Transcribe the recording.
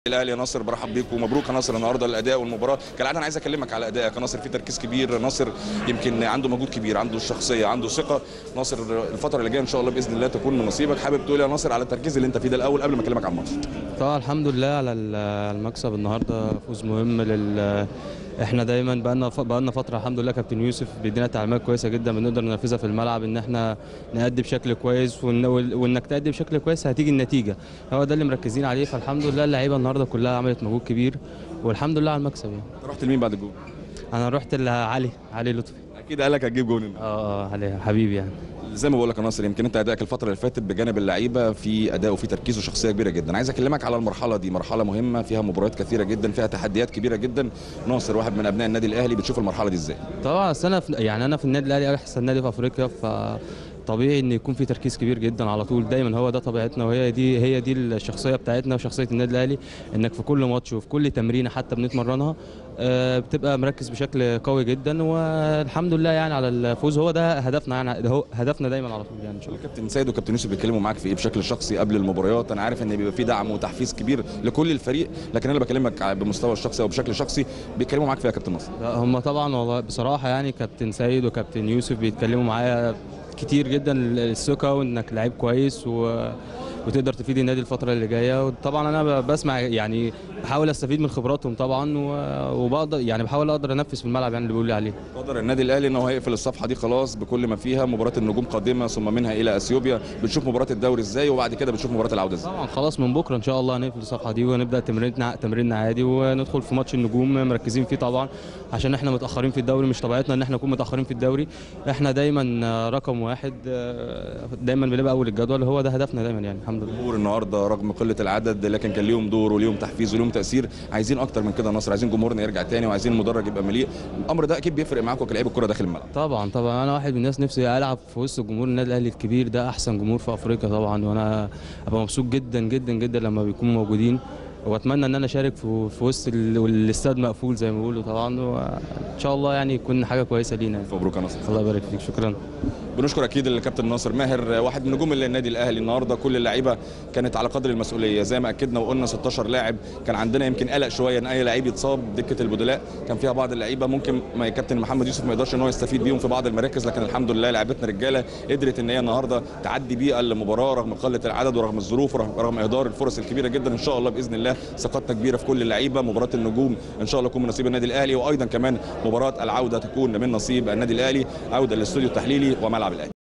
الاهلي يا ناصر برحب بيك ومبروك يا ناصر النهارده الاداء والمباراه كالعاده انا عايز اكلمك على ادائك يا ناصر في تركيز كبير ناصر يمكن عنده مجهود كبير عنده الشخصيه عنده ثقه ناصر الفتره اللي جايه ان شاء الله باذن الله تكون من نصيبك حابب تقول يا ناصر على التركيز اللي انت فيه ده الاول قبل ما اكلمك عن الماتش طبعا الحمد لله على المكسب النهارده فوز مهم لل احنا دايما بقالنا بقالنا فتره الحمد لله كابتن يوسف بيدينا تعليمات كويسه جدا بنقدر ننفذها في الملعب ان احنا نأدي بشكل كويس وإن وانك تأدي بشكل كويس هتيجي النتيجه هو ده اللي مركزين عليه فالحمد لله اللعيبه النهارده كلها عملت مجهود كبير والحمد لله على المكسب يعني رحت لمين بعد الجول انا رحت لعلي علي لطفي اكيد قال لك هتجيب جول اه اه علي حبيبي يعني زي ما بقول لك يا ناصر يمكن انت ادائك الفتره اللي فاتت بجانب اللعيبه في اداء وفي تركيز وشخصيه كبيره جدا عايز اكلمك على المرحله دي مرحله مهمه فيها مباريات كثيره جدا فيها تحديات كبيره جدا ناصر واحد من ابناء النادي الاهلي بتشوف المرحله دي ازاي طبعا أصل انا في يعني انا في النادي الاهلي احسن نادي في افريقيا ف طبيعي ان يكون في تركيز كبير جدا على طول دايما هو ده طبيعتنا وهي دي هي دي الشخصيه بتاعتنا وشخصيه النادي الاهلي انك في كل ماتش وفي كل تمرينه حتى بنتمرنها آه، بتبقى مركز بشكل قوي جدا والحمد لله يعني على الفوز هو ده هدفنا يعني ده هو هدفنا دايما على طول يعني ان شاء الله كابتن سيد وكابتن يوسف بيتكلموا معاك في ايه بشكل شخصي قبل المباريات انا عارف ان بيبقى في دعم وتحفيز كبير لكل الفريق لكن انا بكلمك بمستوى الشخصي او بشكل شخصي بيتكلموا معاك فيها يا كابتن نصر لا، هم طبعا والله بصراحه يعني كابتن سيد وكابتن يوسف بيتكلموا معايا كتير جدا الثقه وانك لعيب كويس و... وتقدر تفيد النادي الفتره اللي جايه وطبعا انا ب- بسمع يعني بحاول استفيد من خبراتهم طبعا و... وبقدر يعني بحاول اقدر انفذ في الملعب يعني اللي بيقولوا لي عليه قدر النادي الاهلي ان هو هيقفل الصفحه دي خلاص بكل ما فيها مباراه النجوم قادمه ثم منها الى اثيوبيا بنشوف مباراه الدوري ازاي وبعد كده بنشوف مباراه العوده ازاي طبعا خلاص من بكره ان شاء الله هنقفل الصفحه دي ونبدا تمريننا تمريننا عادي وندخل في ماتش النجوم مركزين فيه طبعا عشان احنا متاخرين في الدوري مش طبيعتنا ان احنا نكون متاخرين في الدوري احنا دايما رقم واحد دايما بنبقى اول الجدول هو ده هدفنا دايما يعني الحمد لله جمهور النهارده رغم قله العدد لكن كان ليهم دور وليهم تحفيز وليهم تاثير عايزين اكتر من كده يا نصر عايزين جمهورنا يرجع تاني وعايزين المدرج يبقى مليء الامر ده اكيد بيفرق معاكم كلاعيب الكره داخل الملعب طبعا طبعا انا واحد من الناس نفسي العب في وسط جمهور النادي الاهلي الكبير ده احسن جمهور في افريقيا طبعا وانا ابقى مبسوط جدا جدا جدا لما بيكونوا موجودين واتمنى ان انا اشارك في في وسط ال- والاستاد مقفول زي ما بيقولوا طبعا وان شاء الله يعني يكون حاجه كويسه لينا يعني. مبروك يا نصر الله يبارك فيك شكرا بنشكر اكيد الكابتن ناصر ماهر واحد من نجوم النادي الاهلي النهارده كل اللعيبه كانت على قدر المسؤوليه زي ما اكدنا وقلنا 16 لاعب كان عندنا يمكن قلق شويه ان اي لعيب يتصاب دكه البدلاء كان فيها بعض اللعيبه ممكن ما كابتن محمد يوسف ما يقدرش ان هو يستفيد بيهم في بعض المراكز لكن الحمد لله لعيبتنا رجاله قدرت ان هي النهارده تعدي بيها المباراه رغم قله العدد ورغم الظروف ورغم رغم اهدار الفرص الكبيره جدا ان شاء الله باذن الله ثقتنا كبيره في كل اللعيبه مباراه النجوم ان شاء الله تكون من نصيب النادي الاهلي وايضا كمان مباراه العوده تكون من نصيب النادي الاهلي عوده للاستوديو التحليلي وملعب الاهلي